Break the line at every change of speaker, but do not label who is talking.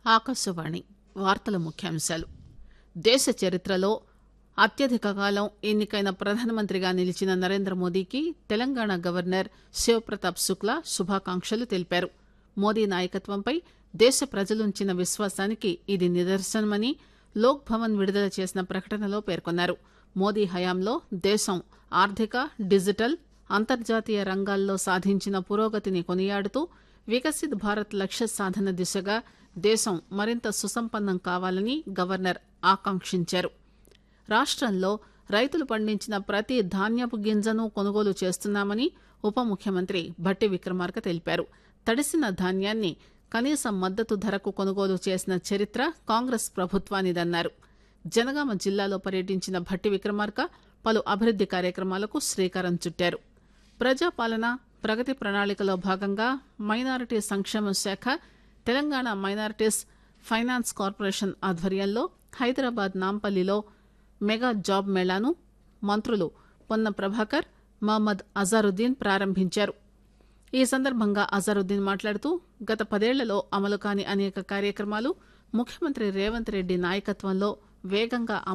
ఆకాశవాణి వార్తల ముఖ్యాంశాలు దేశ చరిత్రలో అత్యధిక కాలం ఎన్నికైన ప్రధానమంత్రిగా నిలిచిన నరేంద్ర మోదీకి తెలంగాణ గవర్నర్ శివప్రతాప్ శుక్లా శుభాకాంక్షలు తెలిపారు మోదీ నాయకత్వంపై దేశ ప్రజలుంచిన విశ్వాసానికి ఇది నిదర్శనమని లోక్ భవన్ విడుదల చేసిన ప్రకటనలో పేర్కొన్నారు మోదీ హయాంలో దేశం ఆర్థిక డిజిటల్ అంతర్జాతీయ రంగాల్లో సాధించిన పురోగతిని కొనియాడుతూ వికసిత్ భారత్ లక్ష్య సాధన దిశగా దేశం మరింత సుసంపన్నం కావాలని గవర్నర్ ఆకాంక్షించారు రాష్టంలో రైతులు పండించిన ప్రతి ధాన్యపు గింజను కొనుగోలు చేస్తున్నామని ఉప ముఖ్యమంత్రి భట్టి విక్రమార్క తెలిపారు తడిసిన ధాన్యాన్ని కనీస మద్దతు ధరకు కొనుగోలు చేసిన చరిత్ర కాంగ్రెస్ ప్రభుత్వానిదన్నారు జనగామ జిల్లాలో పర్యటించిన భట్టి విక్రమార్క పలు అభివృద్ది కార్యక్రమాలకు శ్రీకారం చుట్టారు ప్రజాపాలన ప్రగతి ప్రణాళికలో భాగంగా మైనారిటీ సంక్షేమ శాఖ తెలంగాణ మైనారిటీస్ ఫైనాన్స్ కార్పొరేషన్ ఆధ్వర్యంలో హైదరాబాద్ నాంపల్లిలో మెగా జాబ్ మేళాను మంత్రులు పొన్న ప్రభాకర్ మహమ్మద్ అజారుద్దీన్ ప్రారంభించారు ఈ సందర్భంగా అజారుద్దీన్ మాట్లాడుతూ గత పదేళ్లలో అమలు కాని అనేక కార్యక్రమాలు ముఖ్యమంత్రి రేవంత్ రెడ్డి నాయకత్వంలో వేగంగా